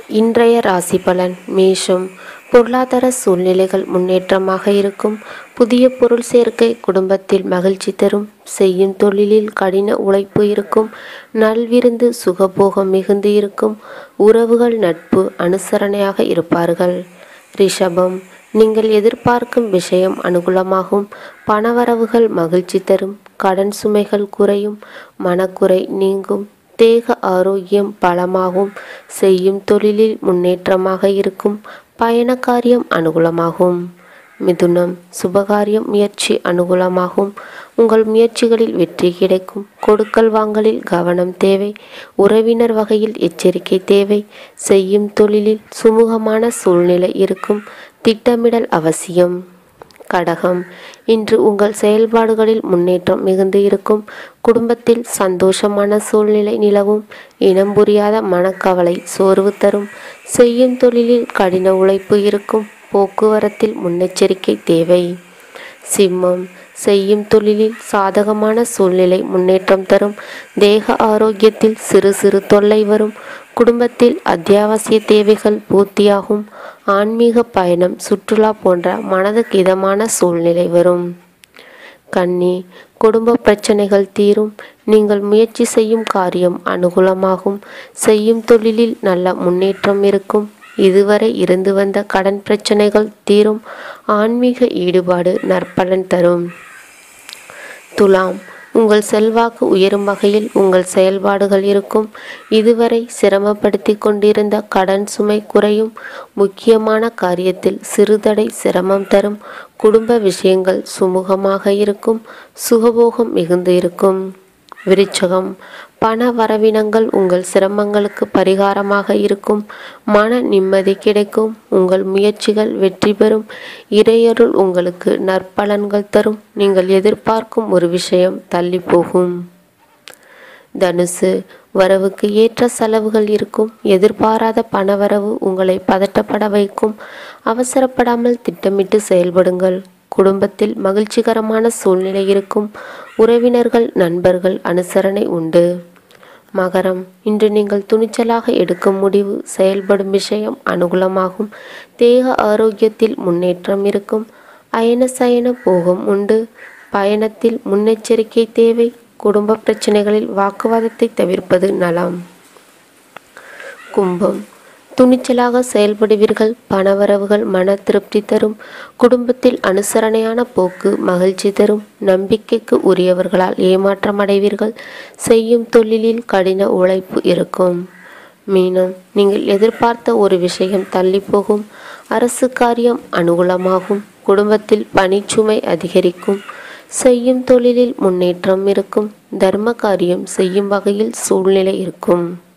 இன்றைய ராசி பலன் மேஷம் பொருளாதார சூழ்நிலைகள் முன்னேற்றமாக இருக்கும் புதிய பொருள் சேர்க்கை குடும்பத்தில் மகிழ்ச்சி தரும் செய்யும் தொழிலில் கடின உழைப்பு இருக்கும் நல்விருந்து சுகபோகம் மிகுந்து இருக்கும் உறவுகள் நட்பு அனுசரணையாக இருப்பார்கள் ரிஷபம் நீங்கள் எதிர்பார்க்கும் விஷயம் அனுகூலமாகும் பணவரவுகள் மகிழ்ச்சி தரும் கடன் சுமைகள் குறையும் மனக்குறை நீங்கும் தேக ஆரோக்கியம் பலமாகும் செய்யும் தொழிலில் முன்னேற்றமாக இருக்கும் பயண காரியம் அனுகூலமாகும் மிதுனம் சுபகாரியம் முயற்சி அனுகூலமாகும் உங்கள் முயற்சிகளில் வெற்றி கிடைக்கும் கொடுக்கல் வாங்கலில் கவனம் தேவை உறவினர் வகையில் எச்சரிக்கை தேவை செய்யும் தொழிலில் சுமூகமான சூழ்நிலை இருக்கும் திட்டமிடல் அவசியம் கடகம் இன்று உங்கள் செயல்பாடுகளில் முன்னேற்றம் மிகுந்து இருக்கும் குடும்பத்தில் சந்தோஷமான சூழ்நிலை நிலவும் இனம் புரியாத மனக்கவலை சோர்வு தரும் செய்யும் தொழிலில் கடின உழைப்பு இருக்கும் போக்குவரத்தில் முன்னெச்சரிக்கை தேவை சிம்மம் செய்யும் தொழிலில் சாதகமான சூழ்நிலை முன்னேற்றம் தரும் தேக ஆரோக்கியத்தில் சிறு சிறு தொல்லை வரும் குடும்பத்தில் அத்தியாவசிய தேவைகள் பூர்த்தியாகும் ஆன்மீக பயணம் சுற்றுலா போன்ற மனதுக்கு இதமான சூழ்நிலை வரும் கன்னி குடும்ப பிரச்சனைகள் தீரும் நீங்கள் முயற்சி செய்யும் காரியம் அனுகூலமாகும் செய்யும் தொழிலில் நல்ல முன்னேற்றம் இருக்கும் இதுவரை இருந்து வந்த கடன் பிரச்சனைகள் தீரும் ஆன்மீக ஈடுபாடு நற்பலன் தரும் துலாம் உங்கள் செல்வாக்கு உயரும் வகையில் உங்கள் செயல்பாடுகள் இருக்கும் இதுவரை சிரமப்படுத்தி கொண்டிருந்த கடன் சுமை குறையும் முக்கியமான காரியத்தில் சிறுதடை சிரமம் தரும் குடும்ப விஷயங்கள் சுமூகமாக இருக்கும் சுகபோகம் மிகுந்து இருக்கும் விருச்சகம் பண வரவினங்கள் உங்கள் சிரமங்களுக்கு பரிகாரமாக இருக்கும் மன நிம்மதி கிடைக்கும் உங்கள் முயற்சிகள் வெற்றி பெறும் இறையருள் உங்களுக்கு நற்பலன்கள் தரும் நீங்கள் எதிர்பார்க்கும் ஒரு விஷயம் தள்ளி போகும் தனுசு வரவுக்கு ஏற்ற செலவுகள் இருக்கும் எதிர்பாராத பணவரவு உங்களை பதட்டப்பட வைக்கும் அவசரப்படாமல் திட்டமிட்டு செயல்படுங்கள் குடும்பத்தில் மகிழ்ச்சிகரமான சூழ்நிலை இருக்கும் உறவினர்கள் நண்பர்கள் அனுசரணை உண்டு மகரம் இன்று நீங்கள் துணிச்சலாக எடுக்கும் முடிவு செயல்படும் விஷயம் அனுகூலமாகும் தேக ஆரோக்கியத்தில் முன்னேற்றம் இருக்கும் அயன சயன போகம் உண்டு பயணத்தில் முன்னெச்சரிக்கை தேவை குடும்ப பிரச்சனைகளில் வாக்குவாதத்தை தவிர்ப்பது நலம் கும்பம் துணிச்சலாக செயல்படுவீர்கள் பணவரவுகள் மன திருப்தி தரும் குடும்பத்தில் அனுசரணையான போக்கு மகிழ்ச்சி தரும் நம்பிக்கைக்கு உரியவர்களால் ஏமாற்றம் அடைவீர்கள் செய்யும் தொழிலில் கடின உழைப்பு இருக்கும் மீனம் நீங்கள் எதிர்பார்த்த ஒரு விஷயம் தள்ளி போகும் அரசு காரியம் அனுகூலமாகும் குடும்பத்தில் பணிச்சுமை அதிகரிக்கும் செய்யும் தொழிலில் முன்னேற்றம் இருக்கும் தர்ம காரியம் செய்யும் வகையில் சூழ்நிலை இருக்கும்